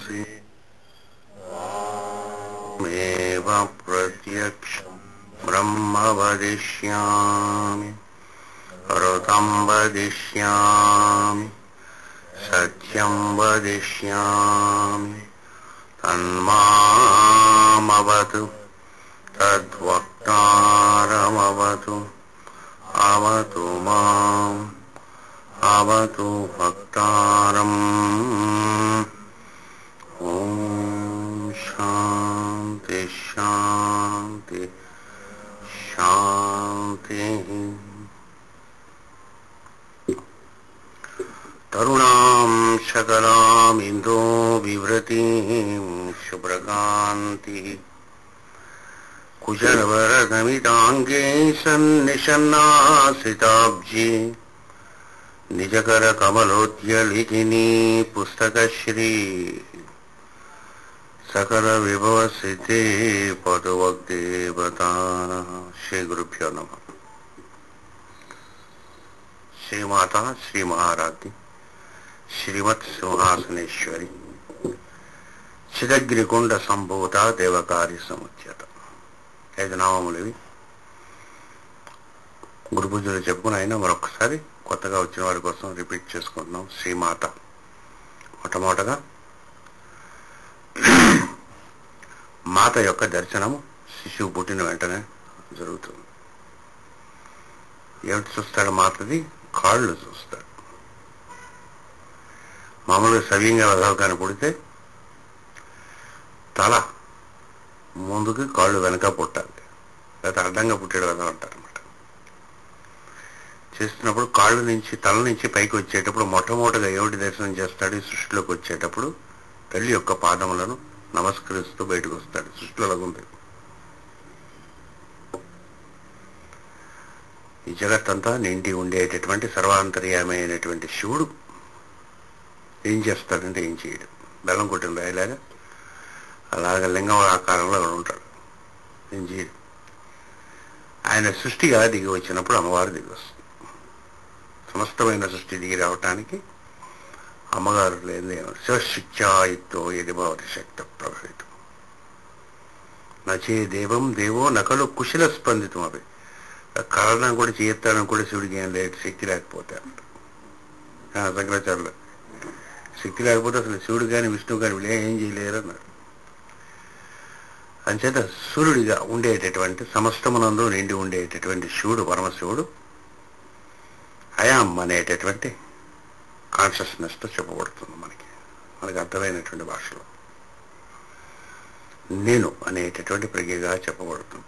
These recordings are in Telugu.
मेव प्रत्यक्षम् ब्रह्म वदिष्यामि ऋतं वदिष्यामि सत्यं वदिष्यामि तन्मामवतु तद्वक्तारमवतु अवतु माम् अवतु भक्तारम् ॐ शान्ति शान्ति शान्तिः तरुणां शकलामिन्दो विव्रतीं शुभ्रकान्तिः कुशलवरगमिताङ्गे सन्निषन्नासिताब्जे निजकरकमलोद्यलिखिनी पुस्तकश्री सकलविभवसिद्धे पदवग्देवता श्रीगुरुभ्यो नमः శ్రీమాత శ్రీ మహారాజ్ని శ్రీమత్ సింహాసనేశ్వరి చిదగ్రికొండ సంభూత దేవకార్య సముచ్యత ఐదు నామములు ఇవి గురు పూజలు చెప్పుకుని అయినా మరొకసారి కొత్తగా వచ్చిన వారి కోసం రిపీట్ చేసుకుంటున్నాం శ్రీమాత మొట్టమొదటగా మాత యొక్క దర్శనము శిశువు పుట్టిన వెంటనే జరుగుతుంది ఏమిటి చూస్తాడు మాతది కాళ్ళు చూస్తాడు మామూలుగా సవ్యంగా వెదవగానే పుడితే తల ముందుకు కాళ్ళు వెనక పుట్టాలి లేకపోతే అడ్డంగా పుట్టాడు వెదవ అంటారు అనమాట చేస్తున్నప్పుడు కాళ్ళు నుంచి తల నుంచి పైకి వచ్చేటప్పుడు మొట్టమొదటిగా ఏమిటి దర్శనం చేస్తాడు ఈ సృష్టిలోకి వచ్చేటప్పుడు తల్లి యొక్క పాదములను నమస్కరిస్తూ బయటకు వస్తాడు సృష్టిలో ఉంది ఈ జగత్తంతా నిండి ఉండేటటువంటి సర్వాంతర్యామి అయినటువంటి శివుడు ఏం చేస్తాడంటే ఏం చేయడు బెల్లం కొట్టిన రాయలాగా అలాగ లింగం ఆకారంలో అక్కడ ఉంటాడు ఏం చేయడు ఆయన సృష్టిగా దిగి వచ్చినప్పుడు అమ్మవారు దిగి వస్తుంది సమస్తమైన సృష్టి దిగి రావటానికి అమ్మగారు లేని శివశిత్యాయుక్తో ఇది భవతి శక్త ప్రభావితం నచే దేవం దేవో నకలు కుశల స్పందితం అవి కరణం కూడా చేయత్తాడం కూడా శివుడికి ఏం లేదు శక్తి లేకపోతే శంకరాచార్యులు శక్తి లేకపోతే అసలు శివుడు కానీ విష్ణువు కానీ వీళ్ళు ఏం చేయలేరు అన్నారు అంచేత సూర్యుడిగా ఉండేటటువంటి సమస్తమునందు నిండి ఉండేటటువంటి శివుడు పరమశివుడు అయాం అనేటటువంటి కాన్షియస్నెస్తో చెప్పబడుతుంది మనకి మనకి అర్థమైనటువంటి భాషలో నేను అనేటటువంటి ప్రజ్ఞగా చెప్పబడుతుంది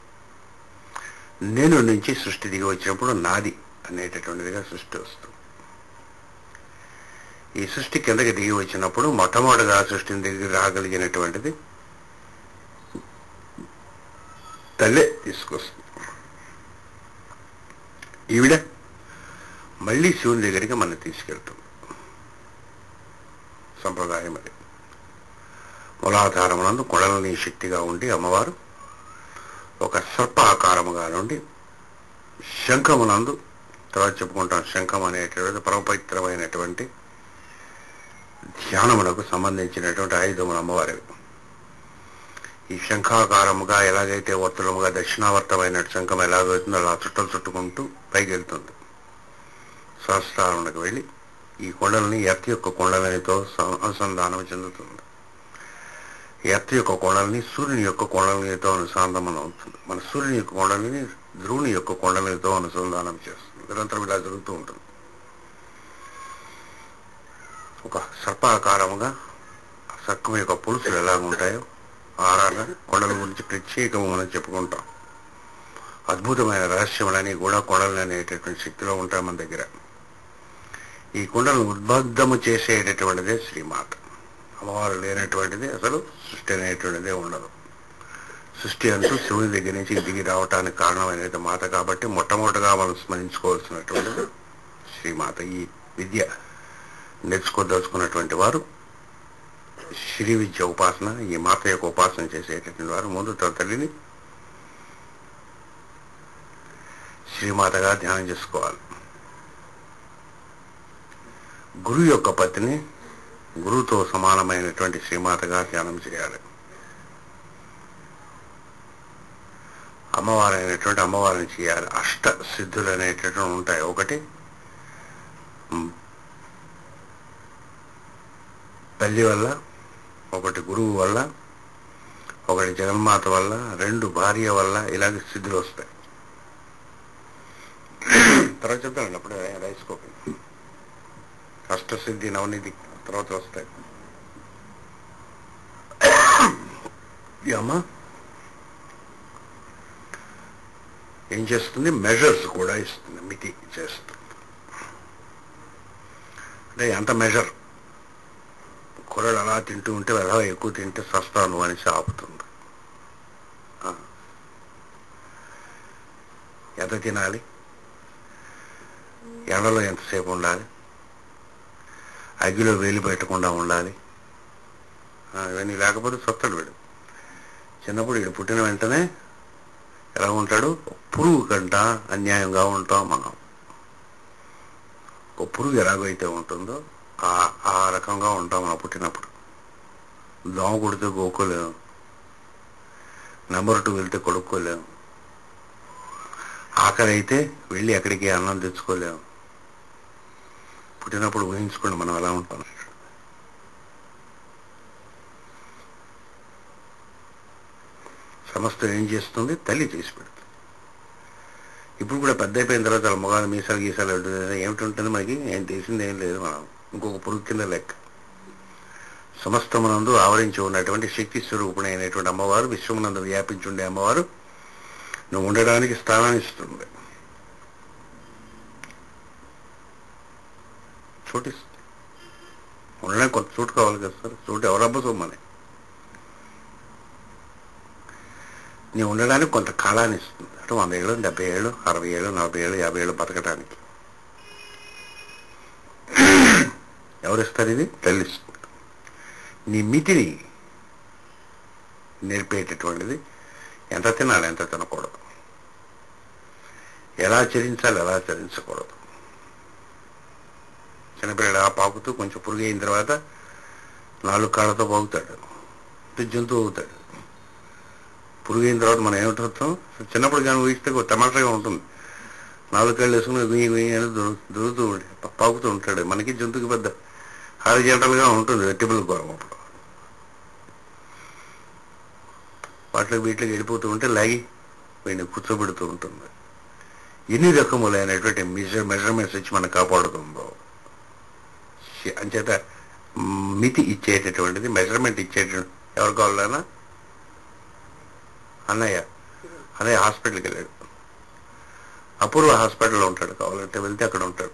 నేను నుంచి సృష్టి దిగి వచ్చినప్పుడు నాది అనేటటువంటిదిగా సృష్టి వస్తుంది ఈ సృష్టి కిందకి దిగి వచ్చినప్పుడు మొట్టమొదటిగా సృష్టిని దిగి రాగలిగినటువంటిది తల్లే తీసుకొస్తుంది ఈవిడ మళ్ళీ శివుని దగ్గరికి మనం తీసుకెళ్తుంది సంప్రదాయం అది మూలాధారమునందు కొడలని శక్తిగా ఉండి అమ్మవారు ఒక సర్ప ఆకారముగా నుండి శంఖమునందు తర్వాత చెప్పుకుంటాం శంఖం అనేటటువంటి పరమపవిత్రమైనటువంటి ధ్యానములకు సంబంధించినటువంటి ఆయుధములు అమ్మవారివి ఈ శంఖాకారముగా ఎలాగైతే వర్తులముగా దక్షిణావర్తమైన శంఖం ఎలాగవుతుందో అలా చుట్టలు చుట్టుకుంటూ పైకి వెళ్తుంది సహస్రాలకు వెళ్ళి ఈ కొండలని ఎర్త్ యొక్క కొండలనితో అనుసంధానం చెందుతుంది ఎర్త్ యొక్క కొండలని సూర్యుని యొక్క కొండలనితో అనుసంధానం అవుతుంది మన సూర్యుని యొక్క కొండలని ధ్రువుని యొక్క కొండలనితో అనుసంధానం చేస్తుంది నిరంతరం ఇలా జరుగుతూ ఉంటుంది ఒక సర్పాకారముగా సర్పం యొక్క పులుసులు ఎలాగ ఉంటాయో ఆరాగా కొండల గురించి ప్రత్యేకము మనం చెప్పుకుంటాం అద్భుతమైన రహస్యములని కూడా కొండలు అనేటటువంటి శక్తిలో ఉంటాయి మన దగ్గర ఈ కుండలను ఉద్బద్ధము చేసేటటువంటిదే శ్రీమాత అమ్మవారు లేనటువంటిది అసలు సృష్టి అనేటువంటిదే ఉండదు సృష్టి అంటూ శివుని దగ్గర నుంచి దిగి రావటానికి కారణమైనది మాత కాబట్టి మొట్టమొదటిగా మనం స్మరించుకోవాల్సినటువంటిది శ్రీమాత ఈ విద్య నేర్చుకోదలుచుకున్నటువంటి వారు శ్రీ విద్య ఉపాసన ఈ మాత యొక్క ఉపాసన చేసేటటువంటి వారు ముందు తన తల్లిని శ్రీమాతగా ధ్యానం చేసుకోవాలి గురువు యొక్క పత్ని గురువుతో సమానమైనటువంటి శ్రీమాతగా ధ్యానం చేయాలి అమ్మవారైనటువంటి అమ్మవారిని చేయాలి అష్ట సిద్ధులు అనేటటువంటి ఉంటాయి ఒకటి మ్, తల్లి వల్ల ఒకటి గురువు వల్ల ఒకటి జగన్మాత వల్ల రెండు భార్య వల్ల ఇలాగే సిద్ధులు వస్తాయి తర్వాత చెప్తానండి అప్పుడే రైస్ కోపి అష్టసిద్ధి నవనిధి తర్వాత వస్తాయి ఈ అమ్మ ఏం చేస్తుంది మెజర్స్ కూడా ఇస్తుంది మితి చేస్తుంది అంటే ఎంత మెజర్ కూరలు అలా తింటూ ఉంటే అలా ఎక్కువ తింటే సస్తాను అని ఆపుతుంది ఆ. ఎంత తినాలి ఎండలో ఎంతసేపు ఉండాలి అగ్గిలో వేలి పెట్టకుండా ఉండాలి ఆ, ఇవన్నీ లేకపోతే సొత్తడు వీడు చిన్నప్పుడు వీడు పుట్టిన వెంటనే ఎలా ఉంటాడు పురుగు కంట అన్యాయంగా ఉంటాం మనం ఒక పురుగు ఎలాగైతే ఉంటుందో ఆ ఆ రకంగా ఉంటాం మనం పుట్టినప్పుడు దోమ కొడితే గోక్కోలేము నెంబర్ టూ వెళ్తే కొడుక్కోలేము ఆకలి అయితే వెళ్ళి ఎక్కడికి అన్నం తెచ్చుకోలేము పుట్టినప్పుడు ఊహించుకోండి మనం ఎలా ఉంటాం సమస్తం ఏం చేస్తుంది తల్లి చేసి పెడుతుంది ఇప్పుడు కూడా పెద్ద అయిపోయిన తర్వాత వాళ్ళ మొగాలు మీసాలు గీసాలు ఉంటుంది ఏమిటి ఉంటుంది మనకి ఏం తెలిసింది ఏం లేదు మనం ఇంకొక పురుగు కింద లెక్క సమస్తమునందు ఆవరించి ఉన్నటువంటి శక్తి స్వరూపుణైనటువంటి అమ్మవారు విశ్వమునందు వ్యాపించి ఉండే అమ్మవారు నువ్వు ఉండడానికి స్థానాన్ని ఇస్తుంది చోటిస్తుంది ఉండడానికి కొంత చోటు కావాలి కదా సార్ చోటు ఎవరబ్బ సొమ్మని నీ ఉండడానికి కొంత కాలాన్ని ఇస్తుంది అంటే వంద ఏళ్ళు డెబ్బై ఏళ్ళు అరవై ఏళ్ళు నలభై ఏళ్ళు యాభై ఏళ్ళు బతకడానికి ఎవరిస్తారు ఇది తల్లి ఇస్తుంది నీ మితిని నేర్పేటటువంటిది ఎంత తినాలి ఎంత తినకూడదు ఎలా చరించాలి ఎలా చరించకూడదు చిన్నపిల్లడు ఆ పాకుతూ కొంచెం పురుగు అయిన తర్వాత నాలుగు కాళ్ళతో పాకుతాడు ఇది జంతువు అవుతాడు పురుగు అయిన తర్వాత మనం ఏమిటవుతాం చిన్నప్పుడు కానీ ఊహిస్తే ఒక తమాషాగా ఉంటుంది నాలుగు కాళ్ళు వేసుకుని గుయ్యి గుయ్యి అని దురు- దురుతూ ఉండే పాకుతూ ఉంటాడు మనకి జంతువుకి పెద్ద హారిజెంటల్గా ఉంటుంది వెట్టిబుల్ గోరం అప్పుడు వాటిలో వీటిలోకి వెళ్ళిపోతూ ఉంటే లాగి వీడిని కూర్చోబెడుతూ ఉంటుంది ఎన్ని రకములైనటువంటి మెజర్ మెజర్మెంట్స్ ఇచ్చి మనం కాపాడుతుందో శ- అంచేత మ్, మితి ఇచ్చేటటువంటిది మెజర్మెంట్ ఇచ్చేటటువంటి ఎవరు కావాలన్నా అన్నయ్య అన్నయ్య హాస్పిటల్కి వెళ్ళాడు అపూర్వ హాస్పిటల్లో ఉంటాడు కావాలంటే వెళ్తే అక్కడ ఉంటాడు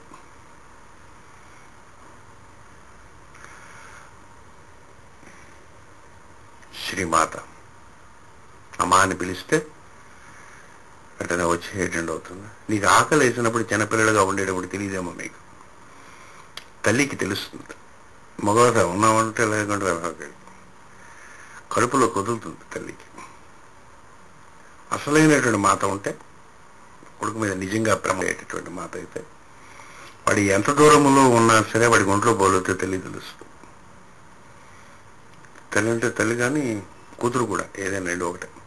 శ్రీమాత అమ్మా అని పిలిస్తే వెంటనే వచ్చి అటెండ్ అవుతుంది నీకు ఆకలి వేసినప్పుడు చిన్నపిల్లలుగా ఉండేటప్పుడు తెలియదేమో మీకు తల్లికి తెలుస్తుంది మగవారు ఉన్నామంటే లేకుంటే వెళ్ళకండి. కడుపులో కుదురుతుంది తల్లికి అసలైనటువంటి మాత ఉంటే కొడుకు మీద నిజంగా ప్రేమ అయ్యేటటువంటి మాత అయితే వాడి ఎంత దూరంలో ఉన్నా సరే వాడికి ఒంట్లో పోలితే తల్లి తెలుస్తుంది తల్లి అంటే తల్లి కానీ కూతురు కూడా ఏదైనా రెండు ఒకటే